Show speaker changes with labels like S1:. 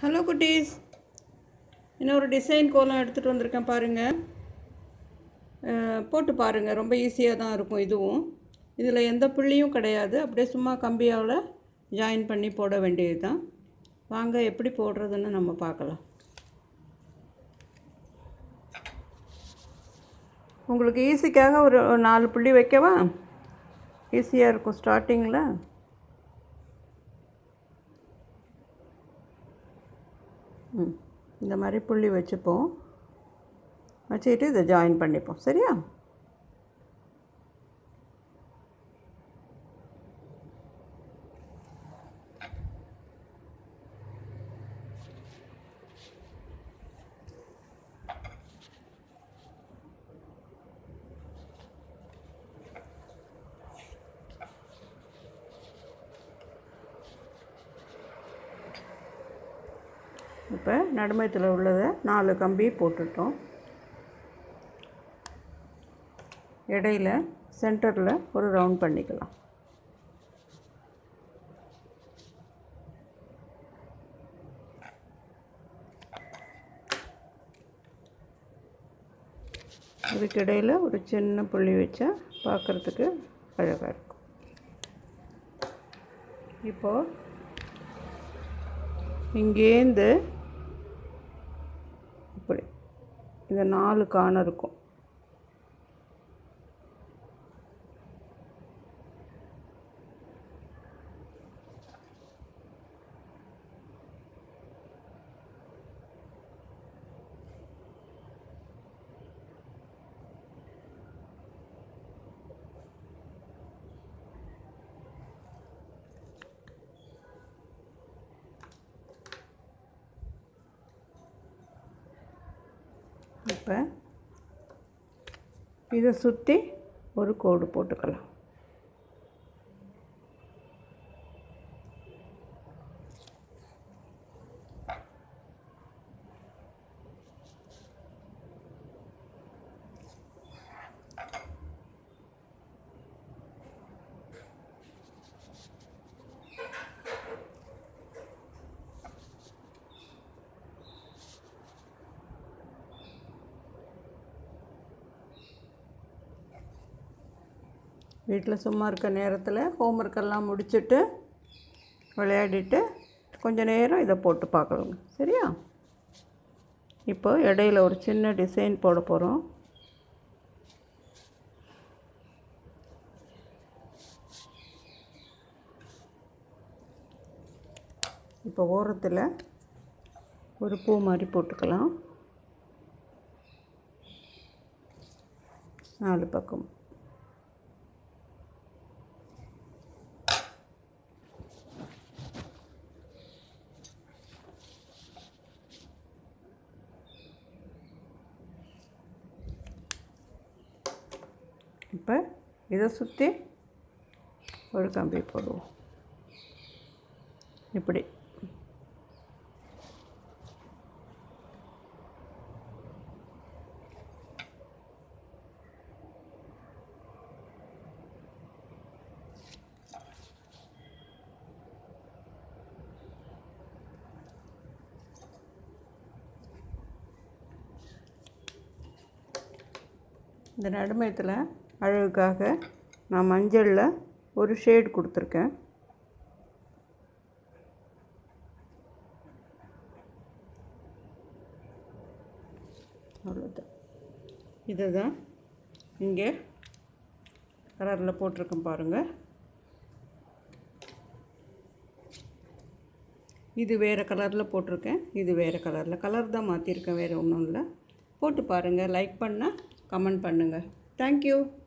S1: hello குட்டீஸ் இன்னொரு design கோலம் எடுத்துகிட்டு வந்திருக்கேன் பாருங்கள் அஹ், போட்டு பாருங்கள் ரொம்ப ஈஸியாக தான் இருக்கும் இதுவும் இதில் எந்த புள்ளியும் கிடையாது அப்படியே சும்மா கம்பியால் ஜாயின் பண்ணி போட வேண்டியது தான் வாங்க எப்படி போடுறதுன்னு நம்ம பார்க்கலாம் உங்களுக்கு ஈஸிக்காக ஒரு ஒரு நாலு புள்ளி வைக்கவா ஈஸியாக இருக்கும் ஸ்டார்டிங்கில் ம் இந்த மாதிரி புள்ளி வச்சுப்போம் வச்சுக்கிட்டு இதை ஜாயின் பண்ணிப்போம் சரியா இப்போ நடுமயத்தில் உள்ளதை நாலு கம்பி போட்டுட்டோம் இடையில சென்டரில் ஒரு ரவுண்ட் பண்ணிக்கலாம் இதுக்கு இடையில் ஒரு சின்ன புள்ளி வச்சா பார்க்குறதுக்கு அழகாக இருக்கும் இப்போது இங்கேருந்து இப்படி இந்த நாலு காணம் இருக்கும் இப்போ இதை சுற்றி ஒரு கோடு போட்டுக்கலாம் வீட்டில் சும்மா இருக்க நேரத்தில் ஹோம்ஒர்க்கெல்லாம் முடிச்சுட்டு விளையாடிட்டு கொஞ்ச நேரம் இதை போட்டு பார்க்கலாங்க சரியா இப்போ இடையில ஒரு சின்ன டிசைன் போட போகிறோம் இப்போ ஓரத்தில் ஒரு பூ மாதிரி போட்டுக்கலாம் நாலு பக்கம் இப்போ இதை சுற்றி ஒரு கம்பி போடுவோம் இப்படி இந்த நடுமயத்தில் அழகுக்காக நான் மஞ்சளில் ஒரு ஷேட் கொடுத்துருக்கேன் அவ்வளோதான் இதை தான் இங்கே கலரில் போட்டிருக்கேன் பாருங்கள் இது வேறு கலரில் போட்டிருக்கேன் இது வேறு கலரில் கலர் தான் மாற்றிருக்கேன் வேறு ஒன்றும் இல்லை போட்டு பாருங்கள் லைக் பண்ணால் கமெண்ட் பண்ணுங்கள் தேங்க்யூ